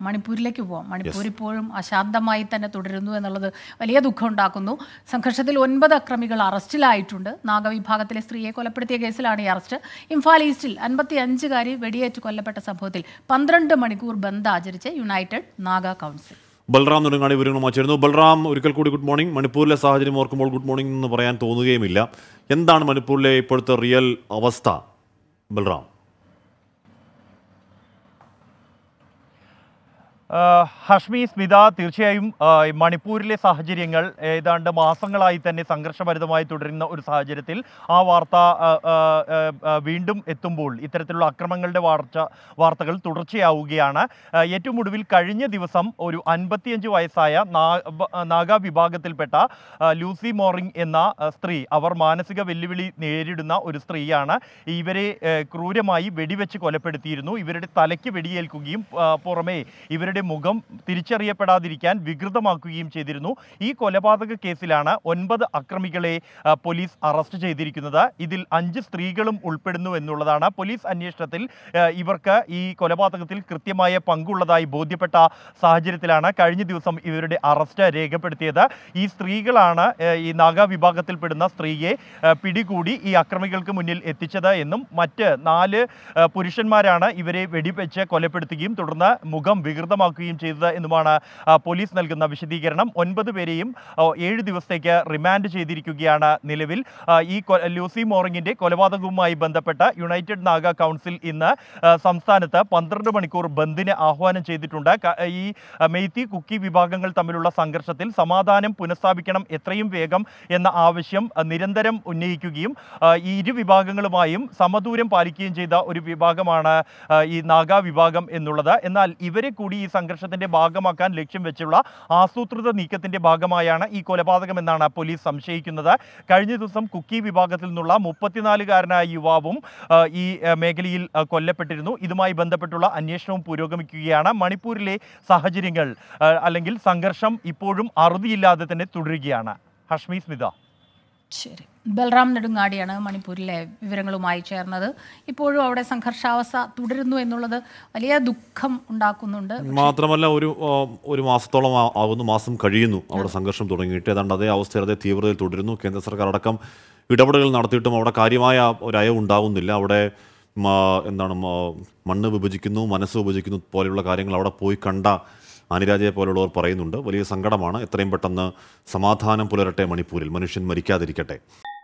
മണിപ്പൂരിലേക്ക് പോവാം മണിപ്പൂർ ഇപ്പോഴും അശാന്തമായി തന്നെ തുടരുന്നു എന്നുള്ളത് വലിയ ദുഃഖം ഉണ്ടാക്കുന്നു സംഘർഷത്തിൽ ഒൻപത് അക്രമികൾ അറസ്റ്റിലായിട്ടുണ്ട് നാഗവിഭാഗത്തിലെ സ്ത്രീയെ കൊലപ്പെടുത്തിയ കേസിലാണ് ഈ അറസ്റ്റ് ഇംഫാൽ ഈസ്റ്റിൽ അൻപത്തി അഞ്ചുകാരി വെടിയേറ്റ് കൊല്ലപ്പെട്ട സംഭവത്തിൽ പന്ത്രണ്ട് മണിക്കൂർ ബന്ദ് ആചരിച്ച് യുണൈറ്റഡ് നാഗ കൗൺസിൽ ബൽറാം നെടുങ്ങാടി വിവരങ്ങളുമായി ചേരുന്നു ബൽറാം ഒരിക്കൽ കൂടി ഗുഡ് മോർണിംഗ് മണിപ്പൂരിലെ സാഹചര്യം ഓർക്കുമ്പോൾ ഗുഡ് മോർണിംഗ് എന്ന് പറയാൻ തോന്നുകയുമില്ല എന്താണ് മണിപ്പൂരിലെ ഇപ്പോഴത്തെ റിയൽ അവസ്ഥ ബൽറാം ആ, ഹഷ്മി സ്മിത തീർച്ചയായും ആ, ഈ മണിപ്പൂരിലെ സാഹചര്യങ്ങൾ ഏതാണ്ട് മാസങ്ങളായി തന്നെ സംഘർഷഭരിതമായി തുടരുന്ന ഒരു സാഹചര്യത്തിൽ ആ വാർത്ത ആ, ആ, ആ, ആ, വീണ്ടും എത്തുമ്പോൾ ഇത്തരത്തിലുള്ള അക്രമങ്ങളുടെ വാർത്ത വാർത്തകൾ തുടർച്ചയാവുകയാണ് ആ, ഏറ്റവും ഒടുവിൽ കഴിഞ്ഞ ദിവസം ഒരു അൻപത്തിയഞ്ച് വയസ്സായ നാ- ബ- നാഗാ വിഭാഗത്തിൽപ്പെട്ട ആ, ലൂസി മോറിംഗ് എന്ന ആ, സ്ത്രീ അവർ മാനസിക വെല്ലുവിളി നേരിടുന്ന ഒരു സ്ത്രീയാണ് ഇവരെ ഏ, ക്രൂരമായി വെടിവെച്ച് കൊലപ്പെടുത്തിയിരുന്നു ഇവരുടെ തലയ്ക്ക് വെടിയേൽക്കുകയും ആ, പുറമെ ഇവരുടെ മുഖം തിരിച്ചറിയപ്പെടാതിരിക്കാൻ വികൃതമാക്കുകയും ചെയ്തിരുന്നു ഈ കൊലപാതക കേസിലാണ് ഒൻപത് അക്രമികളെ ആ, പോലീസ് അറസ്റ്റ് ചെയ്തിരിക്കുന്നത് ഇതിൽ അഞ്ച് സ്ത്രീകളും ഉൾപ്പെടുന്നു എന്നുള്ളതാണ് പോലീസ് അന്വേഷണത്തിൽ ആ, ഇവർക്ക് ഈ കൊലപാതകത്തിൽ കൃത്യമായ പങ്കുള്ളതായി ബോധ്യപ്പെട്ട സാഹചര്യത്തിലാണ് കഴിഞ്ഞ ദിവസം ഇവരുടെ അറസ്റ്റ് രേഖപ്പെടുത്തിയത് ഈ സ്ത്രീകളാണ് ആ, ഈ നാഗാ വിഭാഗത്തിൽപ്പെടുന്ന സ്ത്രീയെ ആ, പിടികൂടി ഈ അക്രമികൾക്ക് മുന്നിൽ എത്തിച്ചത് എന്നും മറ്റ് നാല് ആ, പുരുഷന്മാരാണ് ഇവരെ വെടിവെച്ച് കൊലപ്പെടുത്തുകയും തുടർന്ന് മുഖം വികൃതമാക്കുകയും ചെയ്തത് എന്നുമാണ് ആ, പോലീസ് നൽകുന്ന വിശദീകരണം ഒൻപത് പേരെയും ആ, ഏഴ് ദിവസത്തേക്ക് റിമാൻഡ് ചെയ്തിരിക്കുകയാണ് നിലവിൽ ആ, ഈ കൊ- ലൂസി മോറിങ്ങിന്റെ കൊലപാതകവുമായി ബന്ധപ്പെട്ട യുണൈറ്റഡ് നാഗ കൗൺസിൽ ഇന്ന് ആ, സംസ്ഥാനത്ത് പന്ത്രണ്ട് മണിക്കൂർ ബന്ദിന് ആഹ്വാനം ചെയ്തിട്ടുണ്ട് ക- ഈ ആ, മെയ്തി കുക്കി വിഭാഗങ്ങൾ തമ്മിലുള്ള സംഘർഷത്തിൽ സമാധാനം പുനഃസ്ഥാപിക്കണം എത്രയും വേഗം എന്ന ആവശ്യം ആ, നിരന്തരം ഉന്നയിക്കുകയും ആ, ഈ ഇരു വിഭാഗങ്ങളുമായും സമദൂരം പാലിക്കുകയും ചെയ്ത ഒരു വിഭാഗമാണ് ആ, ഈ നാഗാ വിഭാഗം എന്നുള്ളത് എന്നാൽ ഇവരെ കൂടി ഈ സംഘർഷത്തിന്റെ ഭാഗമാക്കാൻ ലക്ഷ്യം വെച്ചുള്ള ആസൂത്രിത നീക്കത്തിന്റെ ഭാഗമായാണ് ഈ കൊലപാതകം എന്നാണ് പോലീസ് സംശയിക്കുന്നത് കഴിഞ്ഞ ദിവസം കുക്കി വിഭാഗത്തിൽ നിന്നുള്ള മുപ്പത്തിനാലുകാരനായ യുവാവും ആ, ഈ ആ, മേഖലയിൽ ആ, കൊല്ലപ്പെട്ടിരുന്നു ഇതുമായി ബന്ധപ്പെട്ടുള്ള അന്വേഷണവും പുരോഗമിക്കുകയാണ് മണിപ്പൂരിലെ സാഹചര്യങ്ങൾ ആ, അല്ലെങ്കിൽ സംഘർഷം ഇപ്പോഴും അറുതിയില്ലാതെ തന്നെ തുടരുകയാണ് ഹഷ്മി സ്മിത ശരി ബൽറാം നെടുങ്ങാടിയാണ് മണിപ്പൂരിലെ വിവരങ്ങളുമായി ചേർന്നത് ഇപ്പോഴും അവിടെ സംഘർഷാവസ്ഥ തുടരുന്നു എന്നുള്ളത് വലിയ ദുഃഖം ഉണ്ടാക്കുന്നുണ്ട് മാത്രമല്ല ഒരു ആ, ഒരു മാസത്തോളം ആ- ആകുന്നു മാസം കഴിയുന്നു അവിടെ സംഘർഷം തുടങ്ങിയിട്ട് ഏതാണ്ട് അതേ അവസ്ഥയിൽ അതേ തീവ്രതയിൽ തുടരുന്നു കേന്ദ്ര സർക്കാർ അടക്കം ഇടപെടലുകൾ നടത്തിയിട്ടും അവിടെ കാര്യമായ ഒരു അയവ് ഉണ്ടാകുന്നില്ല അവിടെ മ- എന്താണ് മ- മണ്ണ് വിഭജിക്കുന്നു മനസ്സ് വിഭജിക്കുന്നു പോലെയുള്ള കാര്യങ്ങൾ അവിടെ പോയി കണ്ട അനിരാജയെ പോലുള്ളവർ പറയുന്നുണ്ട് വലിയ സങ്കടമാണ് എത്രയും പെട്ടെന്ന് സമാധാനം പുലരട്ടെ മണിപ്പൂരിൽ മനുഷ്യൻ മരിക്കാതിരിക്കട്ടെ